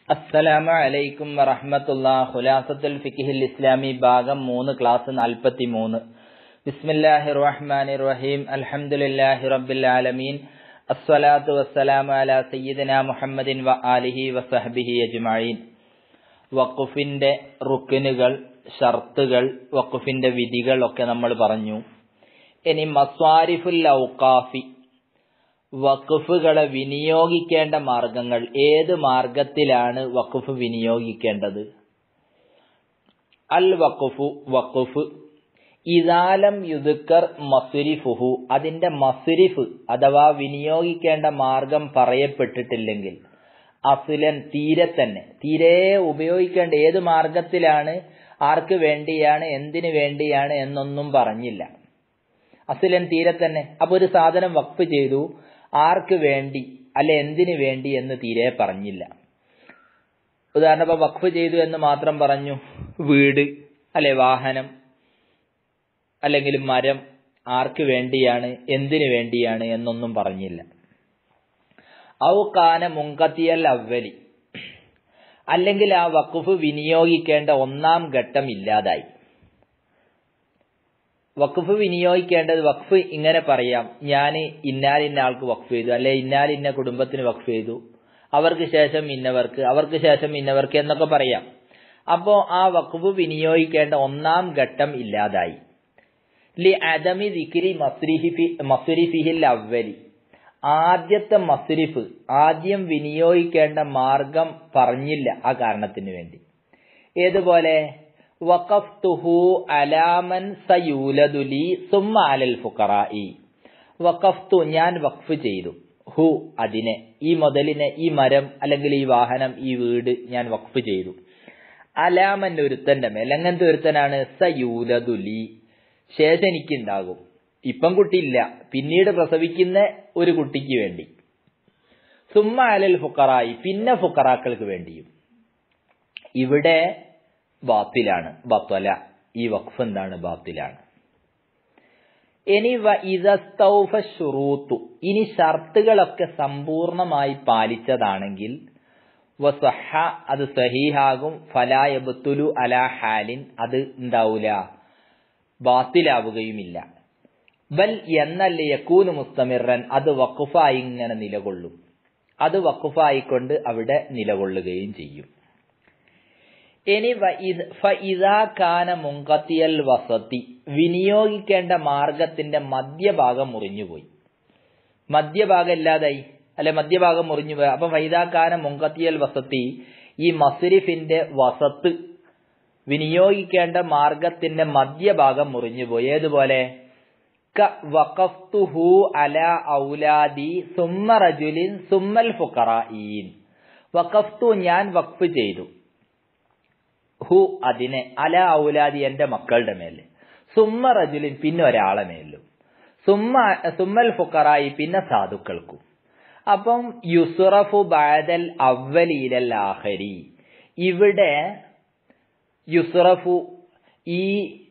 അസ്സലാമു അലൈക്കും വറഹ്മത്തുള്ളാ ഖുലാസത്തുൽ ഫിഖ്ഹിൽ ഇസ്ലാമി ഭാഗം മൂന്ന് ക്ലാസ് നാൽപ്പത്തി മൂന്ന് ബിസ്മില്ലാഹിർ റഹ്മാനിർ റഹീം അൽഹംദുലില്ലാഹി റബ്ബിൽ ആലമീൻ അസ്സലാത്തു വസ്സലാമു അലാ സയ്യിദിന മുഹമ്മദിൻ വ ആലിഹി വസഹ്ബിഹി അജ്മഈൻ വഖഫിന്റെ റുക്കിനുകൾ ഷർത്തുകൾ വഖഫിന്റെ വിധികൾ ഒക്കെ നമ്മൾ പറഞ്ഞു ഇനി മസ്വാരിഫുൽ ഔഖാഫി വഖഫുകളെ വിനിയോഗിക്കേണ്ട മാർഗങ്ങൾ ഏത് മാർഗത്തിലാണ് വഖഫ് വിനിയോഗിക്കേണ്ടത് അൽ വഖഫു വഖഫ് ഇദാലം യുദുക്കർ മസുരിഫുഹു അതിന്റെ മസുരിഫ് അഥവാ വിനിയോഗിക്കേണ്ട മാർഗം പറയപ്പെട്ടിട്ടില്ലെങ്കിൽ അസുലൻ തീരെ തന്നെ തീരെ ഉപയോഗിക്കേണ്ട ഏത് മാർഗത്തിലാണ് ആർക്ക് വേണ്ടിയാണ് എന്തിനു വേണ്ടിയാണ് എന്നൊന്നും പറഞ്ഞില്ല അസുലൻ തീരെ തന്നെ അപ്പൊ ഒരു സാധനം വഖഫ് ചെയ്തു ആർക്ക് വേണ്ടി അല്ലെ എന്തിനു വേണ്ടി എന്ന് തീരെ പറഞ്ഞില്ല ഉദാഹരണം ഇപ്പൊ വഖഫ് ചെയ്തു എന്ന് മാത്രം പറഞ്ഞു വീട് അല്ലെ വാഹനം അല്ലെങ്കിൽ മരം ആർക്ക് വേണ്ടിയാണ് എന്തിനു വേണ്ടിയാണ് എന്നൊന്നും പറഞ്ഞില്ല ഔ കാന മുങ്കത്തിയൽ അവലി അല്ലെങ്കിൽ ആ വഖഫ് വിനിയോഗിക്കേണ്ട ഒന്നാം ഘട്ടം ഇല്ലാതായി വഖഫ് വിനിയോഗിക്കേണ്ടത് വഖഫ് ഇങ്ങനെ പറയാം ഞാൻ ഇന്നാലിന്ന ആൾക്ക് വഖഫ് ചെയ്തു അല്ലെ ഇന്നാലിന്ന കുടുംബത്തിന് വഖഫ് ചെയ്തു അവർക്ക് ശേഷം ഇന്നവർക്ക് അവർക്ക് ശേഷം ഇന്നവർക്ക് എന്നൊക്കെ പറയാം അപ്പോ ആ വഖഫ് വിനിയോഗിക്കേണ്ട ഒന്നാം ഘട്ടം ഇല്ലാതായി ലി അദമി ദിക്രി മസ്രിഫി മസുരിഫിഹിൽ അവലി ആദ്യത്തെ മസുരിഫ് ആദ്യം വിനിയോഗിക്കേണ്ട മാർഗം പറഞ്ഞില്ല ആ കാരണത്തിന് വേണ്ടി ഏതുപോലെ വഖഫ്തുഹു അലാമൻ സയൂലദുലി സുമ്മ അലൽ ഫുഖറായി വഖഫ്തു ഞാൻ വഖഫ് ചെയ്തു ഹു അതിനെ ഈ മുതലിനെ ഈ മരം അല്ലെങ്കിൽ ഈ വാഹനം ഈ വീട് ഞാൻ വഖഫ് ചെയ്തു അലാമൻ ഒരുത്തന്റെ മേൽ എങ്ങനത്തെ ഒരുത്തനാണ് സയൂലദുലി ശേഷം എനിക്കുണ്ടാകും ഇപ്പം കുട്ടിയില്ല പിന്നീട് പ്രസവിക്കുന്ന ഒരു കുട്ടിക്ക് വേണ്ടി സുമ്മ അലൽ ഫുക്കറായി പിന്നെ ഫുക്കറാക്കൾക്ക് വേണ്ടിയും ഇവിടെ ബാത്തിലാണ് ബത്വല ഈ വഖഫ് എന്താണ് ബാത്തിലാണ് ഇനി ഷുറൂത്തു ഇനി ഷർത്തുകളൊക്കെ സമ്പൂർണമായി പാലിച്ചതാണെങ്കിൽ വസഹ അത് സഹീഹാകും ഫലായബത്തുലു അലാ ഹാലിൻ അത് ഉണ്ടാവൂല ബാത്തിലാവുകയുമില്ല ബൽ എന്നല്ല യക്കൂന് മുസ്തമിറൻ അത് വഖഫായി ഇങ്ങനെ നിലകൊള്ളും അത് വഖഫായിക്കൊണ്ട് അവിടെ നിലകൊള്ളുകയും ചെയ്യും ഇനി കാന മുങ്കത്തിയൽ വസത്തി വിനിയോഗിക്കേണ്ട മാർഗത്തിന്റെ മധ്യഭാഗം മുറിഞ്ഞുപോയി മധ്യഭാഗം ഇല്ലാതായി അല്ലെ മധ്യഭാഗം മുറിഞ്ഞുപോയി അപ്പൊ ഫൈദാക്കാന മുങ്കത്തിയൽ വസത്തി ഈ മസുരിഫിന്റെ വസത്ത് വിനിയോഗിക്കേണ്ട മാർഗത്തിന്റെ മധ്യഭാഗം മുറിഞ്ഞുപോയി ഏതുപോലെ വഖഫ്തുഹു അല ഔലാദി സുമ്മ റജുലിൻ സുമ്മൽ ഫുഖറായീൻ വഖഫ്തു ഞാൻ വഖഫ് ചെയ്തു ഹു അതിനെ അല ഔലാദി എന്റെ മക്കളുടെ മേല് സുമ്മ റജുലിൻ പിന്നെ ഒരാളെ മേലും സുമ്മ സുമ്മൽ ഫുഖറായി പിന്നെ സാധുക്കൾക്കും അപ്പം യുസുറഫു ബാദൽ അവലീലൽ ആഹരി ഇവിടെ യുസുറഫു ഈ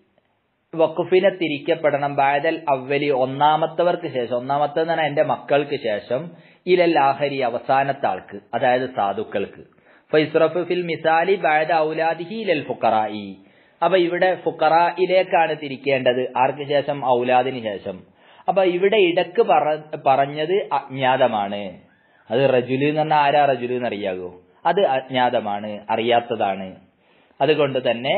വഖഫിനെ തിരിക്കപ്പെടണം ബാദൽ അവലി ഒന്നാമത്തവർക്ക് ശേഷം ഒന്നാമത്തെ എന്ന് പറഞ്ഞാൽ എന്റെ മക്കൾക്ക് ശേഷം ഇലൽ ആഹരി അവസാനത്തെ ആൾക്ക് അതായത് സാധുക്കൾക്ക് ഫൈസ്റഫ് ഫിൽ മിസാലി ബാദ ഔലാദിഹി ഇലൽ ഫുക്കറായി അപ്പൊ ഇവിടെ ഫുക്കറയിലേക്കാണ് തിരിക്കേണ്ടത് ആർക്ക് ശേഷം ഔലാദിന് ശേഷം അപ്പൊ ഇവിടെ ഇടക്ക് പറഞ്ഞത് അജ്ഞാതമാണ് അത് റജുല് എന്ന് പറഞ്ഞാൽ ആരാ റജുല് എന്നറിയാകോ അത് അജ്ഞാതമാണ് അറിയാത്തതാണ് അതുകൊണ്ട് തന്നെ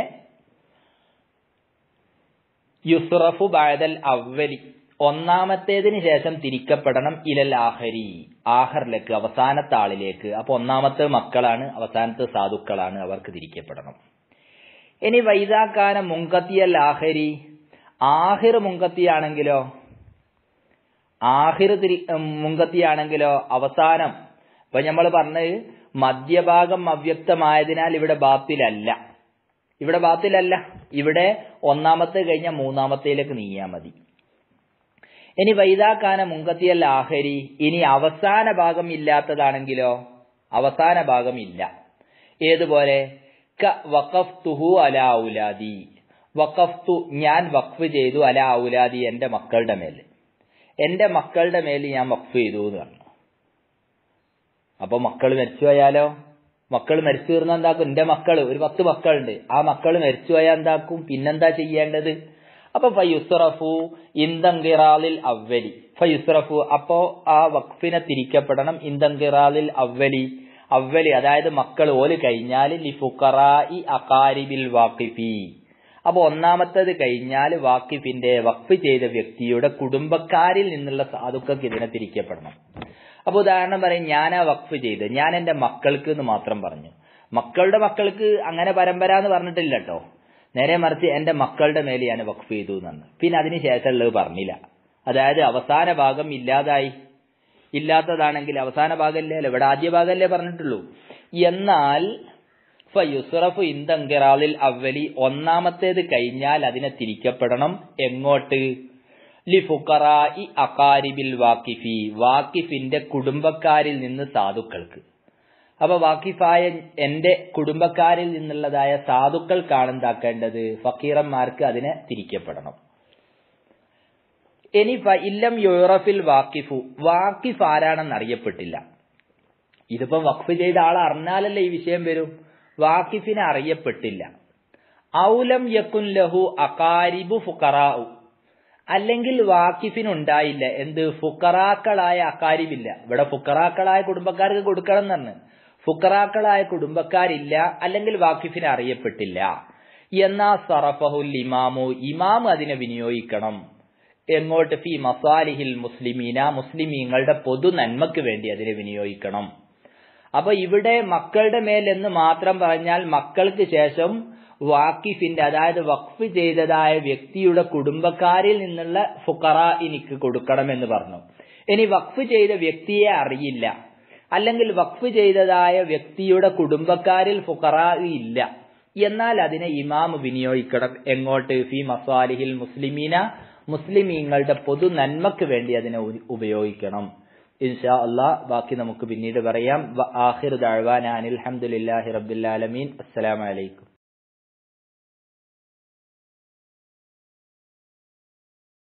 യുസ്റഫു ബാദൽ അവലി ഒന്നാമത്തേതിന് ശേഷം തിരിക്കപ്പെടണം ഇലൽ ആഹരി ആഹറിലേക്ക് അവസാനത്തെ ആളിലേക്ക് അപ്പൊ ഒന്നാമത്തെ മക്കളാണ് അവസാനത്തെ സാധുക്കളാണ് അവർക്ക് തിരിക്കപ്പെടണം ഇനി വൈദാക്കാന മുങ്കത്തിയൽ ആഹരി ആഹിർ മുങ്കത്തിയാണെങ്കിലോ ആഹിർ തിരി മുങ്കത്തിയാണെങ്കിലോ അവസാനം ഇപ്പൊ നമ്മൾ പറഞ്ഞത് മധ്യഭാഗം അവ്യക്തമായതിനാൽ ഇവിടെ ബാത്തിലല്ല ഇവിടെ ബാത്തിലല്ല ഇവിടെ ഒന്നാമത്തെ കഴിഞ്ഞ മൂന്നാമത്തേലേക്ക് നീങ്ങിയാൽ മതി ഇനി വൈദാക്കാന മുങ്കത്തിയൽ ആഹരി ഇനി അവസാന ഭാഗം ഇല്ലാത്തതാണെങ്കിലോ അവസാന ഭാഗം ഇല്ല ഏതുപോലെ വഖഫ്തുഹു അല ഔലാദി വഖഫ്തു ഞാൻ വഖഫ് ചെയ്തു അല ഔലാദി എന്റെ മക്കളുടെ മേൽ എന്റെ മക്കളുടെ മേൽ ഞാൻ വഖഫ് ചെയ്തു എന്ന് പറഞ്ഞു അപ്പൊ മക്കൾ മരിച്ചു പോയാലോ മക്കൾ മരിച്ചു തീർന്ന എന്താക്കും എന്റെ മക്കള് ഒരു പത്ത് മക്കളുണ്ട് ആ മക്കൾ മരിച്ചു പോയാൽ എന്താക്കും പിന്നെന്താ ചെയ്യേണ്ടത് അപ്പൊ ഫയുസ്റഫു ഇന്ദങ്കിറാലിൽ അവലി ഫയുസ്റഫു അപ്പോ ആ വഖഫിനെ തിരിക്കപ്പെടണം ഇന്ദങ്കിറാലിൽ അവലി അവലി അതായത് മക്കൾ ഓല് കഴിഞ്ഞാൽ ലിഫുഖറായി അകാരിബിൽ വാക്കിഫി അപ്പൊ ഒന്നാമത്തേത് കഴിഞ്ഞാൽ വാക്കിഫിന്റെ വഖഫ് ചെയ്ത വ്യക്തിയുടെ കുടുംബക്കാരിൽ നിന്നുള്ള സാധുക്കൾക്ക് ഇതിനെ തിരിക്കപ്പെടണം അപ്പൊ ഉദാഹരണം പറയും ഞാനാ വഖഫ് ചെയ്ത് ഞാൻ എന്റെ മക്കൾക്ക് എന്ന് മാത്രം പറഞ്ഞു മക്കളുടെ മക്കൾക്ക് അങ്ങനെ പരമ്പര എന്ന് പറഞ്ഞിട്ടില്ല കേട്ടോ നേരെ മറിച്ച് എന്റെ മക്കളുടെ മേലെ ഞാൻ വഖഫ് ചെയ്തു എന്നാണ് പിന്നെ അതിന് ശേഷമുള്ളത് പറഞ്ഞില്ല അതായത് അവസാന ഭാഗം ഇല്ലാതായി ഇല്ലാത്തതാണെങ്കിൽ അവസാന ഭാഗമല്ലേ അല്ല ഇവിടെ ആദ്യ ഭാഗമല്ലേ പറഞ്ഞിട്ടുള്ളൂ എന്നാൽ ഫയുസ്റഫു ഇന്ദങ്കിറാളിൽ അവലി ഒന്നാമത്തേത് കഴിഞ്ഞാൽ അതിനെ തിരിക്കപ്പെടണം എങ്ങോട്ട് ലിഫുക്കറായി അകാരിബിൽ വാക്കിഫി വാക്കിഫിന്റെ കുടുംബക്കാരിൽ നിന്ന് സാധുക്കൾക്ക് അപ്പൊ വാക്കിഫായ എന്റെ കുടുംബക്കാരിൽ നിന്നുള്ളതായ സാധുക്കൾക്കാണ് എന്താക്കേണ്ടത് ഫക്കീറന്മാർക്ക് അതിനെ തിരിക്കപ്പെടണം ഇനി ഇല്ലം യൂറഫിൽ വാക്കിഫു വാക്കിഫ് ആരാണെന്ന് അറിയപ്പെട്ടില്ല ഇതിപ്പോ വഖഫ് ചെയ്ത ആൾ അറിഞ്ഞാലല്ലേ ഈ വിഷയം വരും വാക്കിഫിനെ അറിയപ്പെട്ടില്ല ഔലം യക്കുൻ ലഹു അകാരിബു ഫുക്കറാഉ അല്ലെങ്കിൽ വാക്കിഫിനുണ്ടായില്ല എന്ത് ഫുക്കറാക്കളായ അക്കാരിബില്ല ഇവിടെ ഫുക്കറാക്കളായ കുടുംബക്കാർക്ക് കൊടുക്കണം എന്നാണ് ഫുക്കറാക്കളായ കുടുംബക്കാരില്ല അല്ലെങ്കിൽ വാക്കിഫിനെ അറിയപ്പെട്ടില്ല എന്നാ സറഫഹുൽ ഇമാമു ഇമാം അതിനെ വിനിയോഗിക്കണം എങ്ങോട്ട് ഫി മസാലിഹിൽ മുസ്ലിമീന മുസ്ലിമീങ്ങളുടെ പൊതു നന്മക്ക് വേണ്ടി അതിനെ വിനിയോഗിക്കണം അപ്പൊ ഇവിടെ മക്കളുടെ മേൽ എന്ന് മാത്രം പറഞ്ഞാൽ മക്കൾക്ക് ശേഷം വാക്കിഫിന്റെ അതായത് വഖഫ് ചെയ്തതായ വ്യക്തിയുടെ കുടുംബക്കാരിൽ നിന്നുള്ള ഫുക്കറ എനിക്ക് കൊടുക്കണമെന്ന് പറഞ്ഞു ഇനി വഖഫ് ചെയ്ത വ്യക്തിയെ അറിയില്ല അല്ലെങ്കിൽ വഖഫ് ചെയ്തതായ വ്യക്തിയുടെ കുടുംബക്കാരിൽ ഫുക്കറ ഇല്ല എന്നാൽ അതിനെ ഇമാം വിനിയോഗിക്കണം എങ്ങോട്ട് ഫി മസാലിഹിൽ മുസ്ലിമീന മുസ്ലിമീങ്ങളുടെ പൊതു നന്മക്ക് വേണ്ടി അതിനെ ഉപയോഗിക്കണം ഇൻഷാ അള്ളാഹ് ബാക്കി നമുക്ക് പിന്നീട് പറയാം ആഹിർ ദാഴ്വാൻ അനിൽ അലഹമുല്ലാഹി റബ്ബുലാലമീൻ അസ്സലാമലൈക്കും